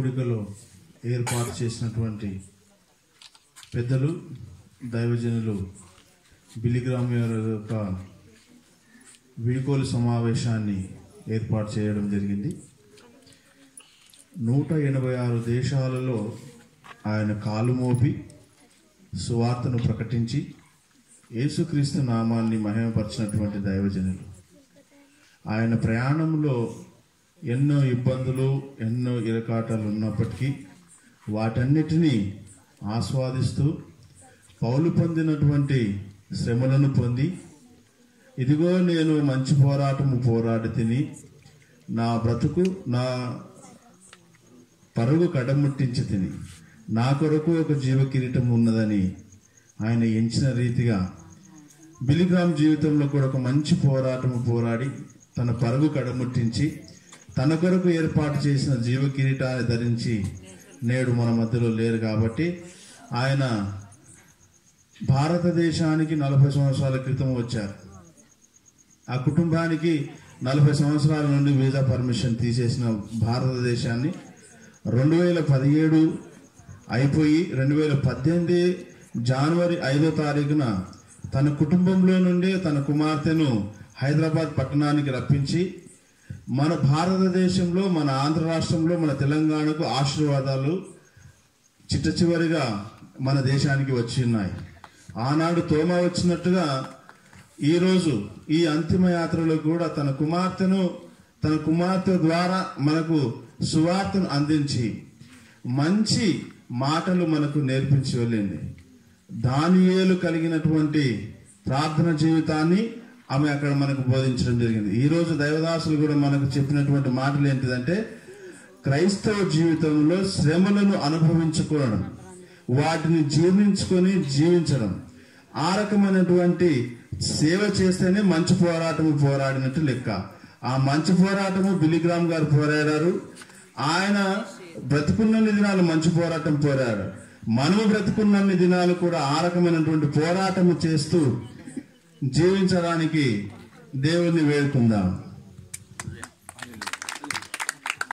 కూడికలో ఏర్పాటు చేసినటువంటి పెద్దలు దైవజనులు బిలిగ్రామ్ గారి యొక్క వీడుకోలు సమావేశాన్ని ఏర్పాటు చేయడం జరిగింది నూట ఎనభై ఆరు దేశాలలో ఆయన కాలు మోపి సువార్తను ప్రకటించి యేసుక్రీస్తు నామాన్ని మహిమపరిచినటువంటి దైవజనులు ఆయన ప్రయాణంలో ఎన్నో ఇబ్బందులు ఎన్నో ఇరకాటాలు ఉన్నప్పటికీ వాటన్నిటినీ ఆస్వాదిస్తూ పౌలు పొందినటువంటి శ్రమలను పొంది ఇదిగో నేను మంచి పోరాటము పోరాడి తిని నా బ్రతుకు నా పరుగు కడముట్టించి తిని నా కొరకు ఒక జీవ కిరీటం ఉన్నదని ఆయన ఎంచిన రీతిగా బిలిగ్రామ్ జీవితంలో కూడా ఒక మంచి పోరాటము పోరాడి తన పరుగు కడముట్టించి తన కొరకు ఏర్పాటు చేసిన జీవ కిరీటాన్ని ధరించి నేడు మన మధ్యలో లేరు కాబట్టి ఆయన భారతదేశానికి నలభై సంవత్సరాల క్రితం వచ్చారు ఆ కుటుంబానికి నలభై సంవత్సరాల నుండి వీసా పర్మిషన్ తీసేసిన భారతదేశాన్ని రెండు వేల పదిహేడు అయిపోయి రెండు వేల పద్దెనిమిది జనవరి ఐదో తారీఖున తన కుటుంబంలో నుండి తన కుమార్తెను హైదరాబాద్ పట్టణానికి రప్పించి మన భారతదేశంలో మన ఆంధ్ర రాష్ట్రంలో మన తెలంగాణకు ఆశీర్వాదాలు చిట్ట చివరిగా మన దేశానికి వచ్చి ఉన్నాయి ఆనాడు తోమ వచ్చినట్టుగా ఈరోజు ఈ అంతిమ యాత్రలో కూడా తన కుమార్తెను తన కుమార్తె ద్వారా మనకు సువార్తను అందించి మంచి మాటలు మనకు నేర్పించి వెళ్ళింది దానియేలు కలిగినటువంటి ప్రార్థన జీవితాన్ని ఆమె అక్కడ మనకు బోధించడం జరిగింది ఈ రోజు దైవదాసులు కూడా మనకు చెప్పినటువంటి మాటలు ఏంటిదంటే క్రైస్తవ జీవితంలో శ్రమలను అనుభవించుకోవడం వాటిని జీర్ణించుకొని జీవించడం ఆ రకమైనటువంటి సేవ చేస్తేనే మంచి పోరాటము పోరాడినట్టు లెక్క ఆ మంచి పోరాటము బిలిగ్రామ్ గారు పోరాడారు ఆయన బ్రతుకున్నన్ని దినాలు మంచి పోరాటం పోరాడారు మనము బ్రతుకున్నన్ని దినాలు కూడా ఆ రకమైనటువంటి పోరాటము చేస్తూ జీవించడానికి దేవుణ్ణి వేడుకుందాం